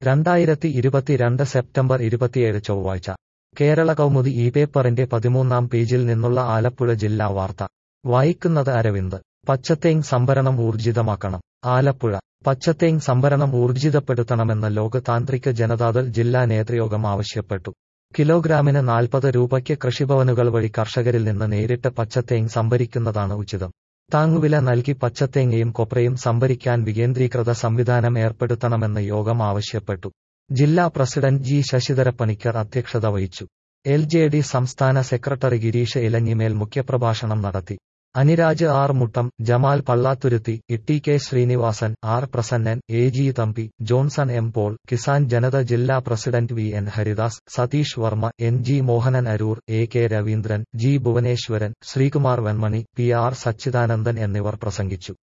രണ്ടായിരത്തി ഇരുപത്തിരണ്ട് സെപ്റ്റംബർ ഇരുപത്തിയേഴ് ചൊവ്വാഴ്ച കേരള കൗമുദി ഈ പേപ്പറിന്റെ പതിമൂന്നാം പേജിൽ നിന്നുള്ള ആലപ്പുഴ ജില്ലാ വാർത്ത വായിക്കുന്നത് അരവിന്ദ് പച്ചത്തേങ് സംഭരണം ഊർജിതമാക്കണം ആലപ്പുഴ പച്ചത്തേങ് സംഭരണം ഊർജിതപ്പെടുത്തണമെന്ന് ലോക താന്ത്രിക ജനതാദൾ ജില്ലാ നേതൃയോഗം ആവശ്യപ്പെട്ടു കിലോഗ്രാമിന് നാൽപ്പത് രൂപയ്ക്ക് കൃഷിഭവനുകൾ വഴി കർഷകരിൽ നിന്ന് നേരിട്ട് പച്ചത്തേങ് സംഭരിക്കുന്നതാണ് ഉചിതം താങ്ങുവില നൽകി പച്ചത്തേങ്ങയും കൊപ്രയും സംഭരിക്കാൻ വികേന്ദ്രീകൃത സംവിധാനം ഏർപ്പെടുത്തണമെന്ന് യോഗം ആവശ്യപ്പെട്ടു ജില്ലാ പ്രസിഡന്റ് ജി ശശിധര പണിക്കർ അധ്യക്ഷത വഹിച്ചു എൽ ജെ ഡി സംസ്ഥാന സെക്രട്ടറി ഗിരീഷ് ഇലഞ്ഞിമേൽ മുഖ്യപ്രഭാഷണം നടത്തി Aniraj R Muttam Jamal Pallathuruthy Itty K Sreenivasan R Prasannan A G Thampi Johnson M Paul Kisan Janata ജില്ലാ president V N Haridas Satheesh Varma N G Mohanan Aroor A K Raveendran G Bhuvaneswaran Sreekumar Venmani P R Sachidanandan എന്നിവർ പ്രസംഗിച്ചു